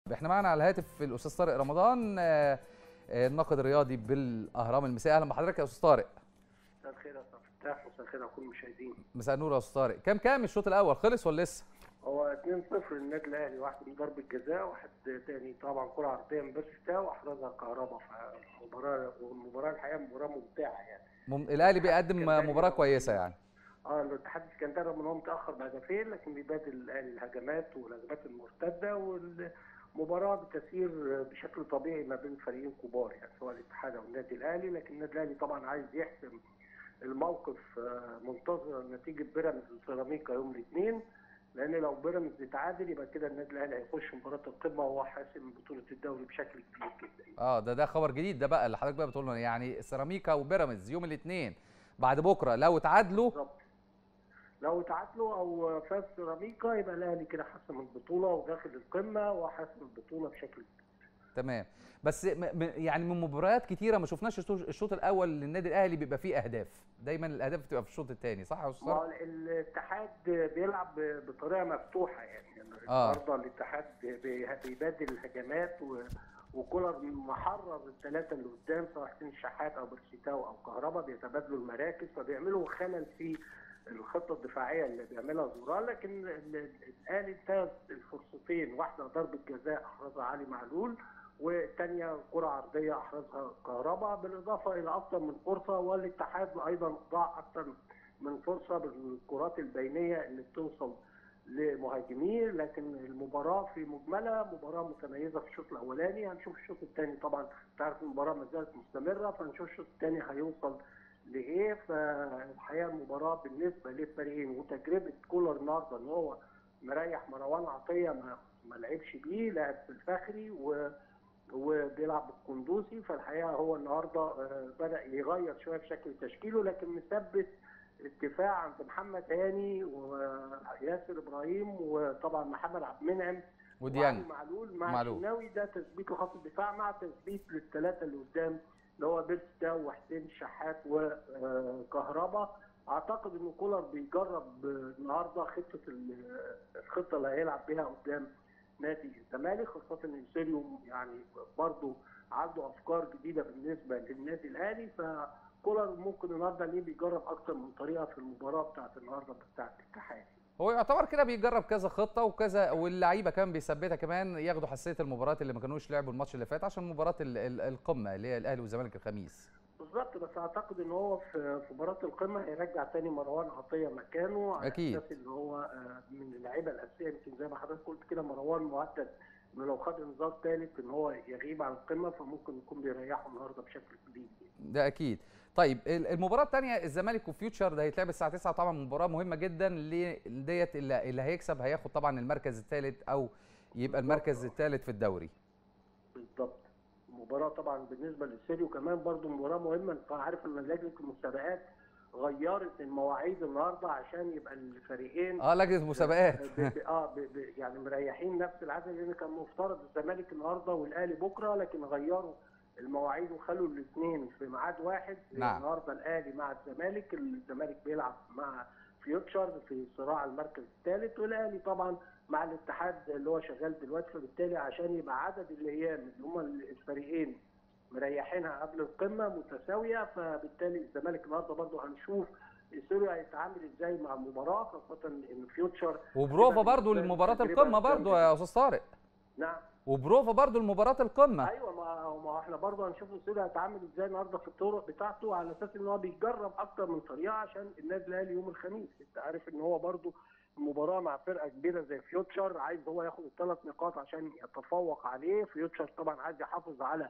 احنا معنا على الهاتف الاستاذ طارق رمضان آه، آه، الناقد الرياضي بالاهرام المسائي اهلا بحضرتك يا استاذ طارق مساء الخير يا استاذ فتاح مساء الخير على كل المشاهدين مساء النور يا استاذ طارق كام كام الشوط الاول خلص ولا لسه هو 2-0 للنادي الاهلي واحد من ضربه جزاء واحد تاني طبعا كره عرضيه من بيرستا واحرزها كهربا فالمباراه والمباراه الحقيقه مباراه ممتعه يعني مم... الاهلي بيقدم اسكندرية. مباراه كويسه يعني اه الاتحاد الاسكندري رغم ان هو متاخر بهدفين لكن بيبادل الاهلي الهجمات والهجمات المرتده والمباراه بتسير بشكل طبيعي ما بين فريقين كبار يعني سواء الاتحاد او النادي الاهلي لكن النادي الاهلي طبعا عايز يحسم الموقف آه، منتظر نتيجه بيراميدز وسيراميكا يوم الاثنين لان لو بيراميدز اتعادل يبقى كده النادي الاهلي هيخش مباراه القمه وهو حاسم بطوله الدوري بشكل كبير جدا اه ده ده خبر جديد ده بقى اللي حضرتك بقى بتقول لنا يعني سيراميكا وبيراميدز يوم الاثنين بعد بكره لو اتعادلوا بالظبط لو تعادلوا او فاز سيراميكا يبقى الاهلي كده حسم البطوله وداخل القمه وحسم البطوله بشكل تمام بس م... م... يعني من مباريات كتيره ما شفناش الشوط- الشوط الاول للنادي الاهلي بيبقى فيه اهداف دايما الاهداف بتبقى في الشوط الثاني صح يا استاذ ما طارق؟ هو الاتحاد بيلعب بطريقه مفتوحه يعني آه. النهارده الاتحاد بي- بيبادل الهجمات و... وكولر محرر الثلاثه اللي قدام سواء حسين الشحات او برشيتاو او كهربا بيتبادلوا المراكز فبيعملوا خلل في الخطه الدفاعيه اللي بيعملها زوران لكن ال- ال- الاهلي انتهز الفرصتين واحده ضربه جزاء احرزها علي معلول والثانيه كره عرضيه احرزها كهربا بالاضافه الى اكثر من فرصه والاتحاد ايضا ضاع اكثر من فرصه بالكرات البينيه اللي بتوصل لمهاجمين لكن المباراه في مجملها مباراه متميزه في الشوط الاولاني هنشوف الشوط الثاني طبعا تعرف المباراه ما زالت مستمره فنشوف الشوط الثاني هيوصل لايه فالحقيقه المباراه بالنسبه للفريقين وتجربه كولر النهارده ان هو مريح مروان عطيه ما ما لعبش بيه لعب في الفخري و وبيلعب بالقندوسي فالحقيقه هو النهارده آه، بدا يغير شويه في شكل تشكيله لكن مثبت الدفاع عند محمد هاني وياسر ابراهيم وطبعا محمد عبد المنعم وديانج وعلي معلول مع معلول. الشناوي ده تثبيت لخط الدفاع مع تثبيت للثلاثه اللي قدام اللي هو بيرستا وحسين الشحات وكهربا اعتقد ان كولر بيجرب النهارده خطه ال- الخطه اللي هيلعب بيها قدام نادي الزمالك خاصه ان سيريو يعني برضه عنده افكار جديده بالنسبه للنادي الاهلي فكولر ممكن النهارده ليه بيجرب اكتر من طريقه في المباراه بتاعت النهارده بتاعت الاتحاد هو يعتبر كده بيجرب كذا خطه وكذا واللعيبه كمان بيثبتها كمان ياخدوا حساسيه المباريات اللي ما كانوش لعبوا الماتش اللي فات عشان مباراه ال- ال- القمه اللي هي الاهلي والزمالك الخميس بالظبط بس اعتقد ان هو في في مباراه القمه هيرجع تاني مروان عطيه مكانه على أكيد. اساس ان هو آه، من اللعيبه الاساسيه يمكن زي ما حضرتك قلت كده مروان مهدد انه لو خد انذار ثالث ان هو يغيب عن القمه فممكن يكون بيريحه النهارده بشكل كبير ده اكيد طيب ال- المباراه الثانيه الزمالك وفيوتشر ده هيتلعب الساعه 9 طبعا مباراه مهمه جدا ل- ديت اللي, اللي هيكسب هياخد طبعا المركز الثالث او يبقى المركز الثالث في الدوري بالظبط المباراه طبعا بالنسبه للسيريو كمان برضو مباراه مهمه انت عارف ان لجنه المسابقات غيرت المواعيد النهارده عشان يبقى الفريقين اه لجنه مسابقات ب- ب- اه ب- ب- يعني مريحين نفس العدد لان كان مفترض الزمالك النهارده والاهلي بكره لكن غيروا المواعيد وخلوا الاثنين في ميعاد واحد نعم. النهارده الاهلي مع الزمالك الزمالك بيلعب مع فيوتشر في صراع المركز الثالث والاهلي طبعا مع الاتحاد اللي هو شغال دلوقتي فبالتالي عشان يبقى عدد الايام اللي هم الفريقين مريحينها قبل القمه متساويه فبالتالي الزمالك النهارده برضه هنشوف سوريا هيتعامل ازاي مع المباراه خاصه ان فيوتشر وبروفا كده برضو بالنسبة لمباراه للتجربة القمه برضو يا استاذ طارق نعم وبروفا برضو لمباراه القمه ايوه ما ما هو احنا برضه هنشوف سوريا هيتعامل ازاي النهارده في الطرق بتاعته على اساس ان هو بيجرب اكتر من طريقه عشان النادي الاهلي يوم الخميس انت عارف ان هو برضه مباراه مع فرقه كبيره زي فيوتشر عايز هو ياخد الثلاث نقاط عشان يتفوق عليه فيوتشر طبعا عايز يحافظ على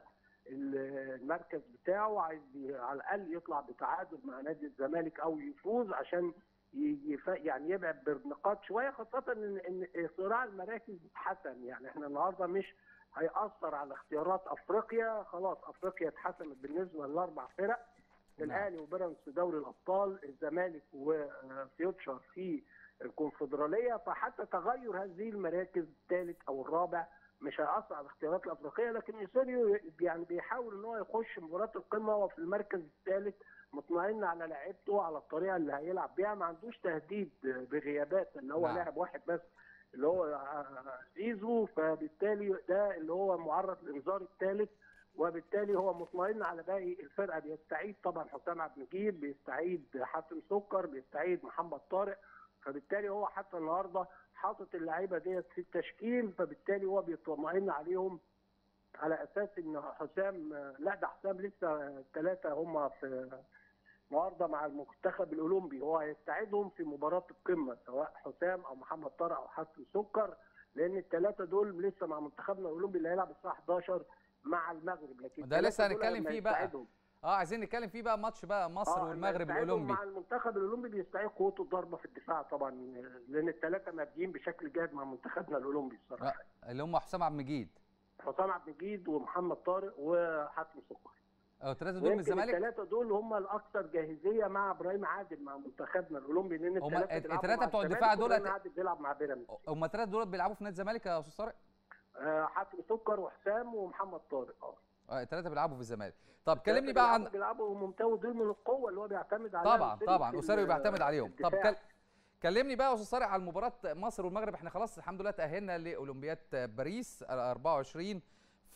ال- المركز بتاعه عايز ي- على الاقل يطلع بتعادل مع نادي الزمالك او يفوز عشان ي- يف- يعني يبعد بالنقاط شويه خاصه ان ان صراع المراكز اتحسن يعني احنا النهارده مش هيأثر على اختيارات افريقيا خلاص افريقيا اتحسمت بالنسبه للاربع فرق نعم. الاهلي وبيراميدز في دوري الابطال الزمالك وفيوتشر في الكونفدراليه فحتى تغير هذه المراكز الثالث او الرابع مش هيأثر على الاختيارات الافريقيه لكن يوسيريو يعني بيحاول ان هو يخش مباراه القمه وهو في المركز الثالث مطمئن على لعيبته على الطريقه اللي هيلعب بيها ما عندوش تهديد بغيابات ان هو نعم. لاعب واحد بس اللي هو زيزو فبالتالي ده اللي هو معرض للانذار الثالث وبالتالي هو مطمئن على باقي الفرقه بيستعيد طبعا حسام عبد المجيد بيستعيد حاتم سكر بيستعيد محمد طارق فبالتالي هو حتى النهارده حاطط اللعيبه ديت في التشكيل فبالتالي هو بيطمئن عليهم على اساس ان حسام لا ده حسام لسه ثلاثه هم في النهارده مع المنتخب الاولمبي هو هيستعيدهم في مباراه القمه سواء حسام او محمد طارق او حاتم سكر لان الثلاثه دول لسه مع منتخبنا الاولمبي اللي هيلعب الساعه 11 مع المغرب لكن ده لسه الثلاثة دول هنتكلم لما فيه بقى. يستعيدوا- اه عايزين نتكلم فيه بقى ماتش بقى مصر آه، والمغرب بيستعيدوا الاولمبي مع المنتخب الاولمبي بيستعيد قوته الضربه في الدفاع طبعا لان الثلاثه ماديين بشكل جاد مع منتخبنا الاولمبي الصراحه آه، اللي هم حسام عبد المجيد حسام عبد المجيد ومحمد طارق وحاتم سكر اه الثلاثه دول من ويمكن الزمالك الثلاثه دول هم الاكثر جاهزيه مع ابراهيم عادل مع منتخبنا الاولمبي لان هم الثلاثه الت- بيلعبوا الثلاثة مع بتوع الزمالك الدفاع دول وإبراهيم هت- عادل بيلعب مع بيراميدز هم الثلاثه دول بيلعبوا في نادي الزمالك يا استاذ طارق آه، حاتم سكر وحسام ومحمد طارق اه اه الثلاثه بيلعبوا في الزمالك طب الثلاثة كلمني بقى عن بيلعبوا- بيلعبوا ممتاز دول من القوه اللي هو بيعتمد عليها طبعا وسيري طبعا في وساريو ال- بيعتمد عليهم طب الدفاع. كل... كلمني بقى يا استاذ طارق على مباراه مصر والمغرب احنا خلاص الحمد لله تاهلنا لاولمبياد باريس 24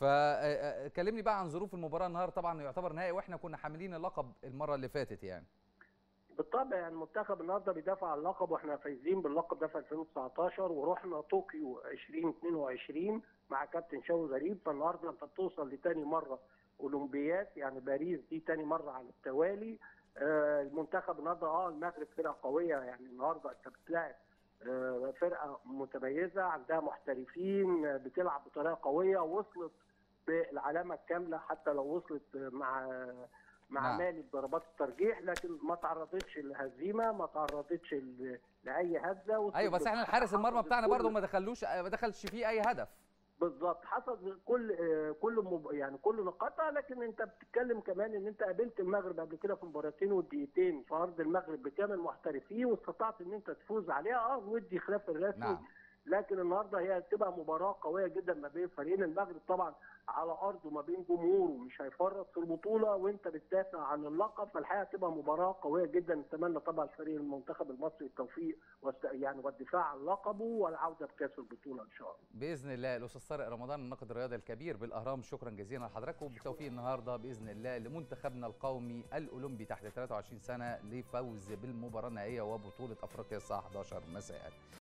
فكلمني بقى عن ظروف المباراه النهارده طبعا يعتبر نهائي واحنا كنا حاملين اللقب المره اللي فاتت يعني بالطبع يعني المنتخب النهارده بيدافع عن اللقب واحنا فايزين باللقب ده في 2019 ورحنا طوكيو 2022 مع كابتن شوقي غريب فالنهارده انت بتوصل لتاني مره اولمبياد يعني باريس دي تاني مره على التوالي آه المنتخب النهارده اه المغرب فرقه قويه يعني النهارده انت بتلاعب آه فرقه متميزه عندها محترفين آه، بتلعب بطريقه قويه وصلت بالعلامه الكامله حتى لو وصلت آه، مع مع نعم. مالي بضربات الترجيح لكن ما تعرضتش لهزيمه ما تعرضتش ل- لاي هزه وصلت ايوه بس احنا بال- الحارس المرمى حصلت بتاعنا كل- برضه ما دخلوش ما دخلش فيه اي هدف بالظبط حصل كل آه، كل مب... يعني كل نقاطها لكن انت بتتكلم كمان ان انت قابلت المغرب قبل كده في مباراتين ودقيقتين في ارض المغرب بكامل محترفيه واستطعت ان انت تفوز عليها اه ودي خلاف الرسمي نعم. لكن النهارده هي هتبقى مباراه قويه جدا ما بين فريقين المغرب طبعا على ارضه ما بين جمهوره مش هيفرط في البطوله وانت بتدافع عن اللقب فالحقيقه هتبقى مباراه قويه جدا نتمنى طبعا فريق المنتخب المصري التوفيق والس- يعني والدفاع عن لقبه والعوده بكاس البطوله ان شاء الله باذن الله الاستاذ طارق رمضان الناقد الرياضي الكبير بالاهرام شكرا جزيلا لحضراتكم وبالتوفيق النهارده باذن الله لمنتخبنا القومي الاولمبي تحت 23 سنه لفوز بالمباراه النهائيه وبطوله افريقيا الساعه 11 مساء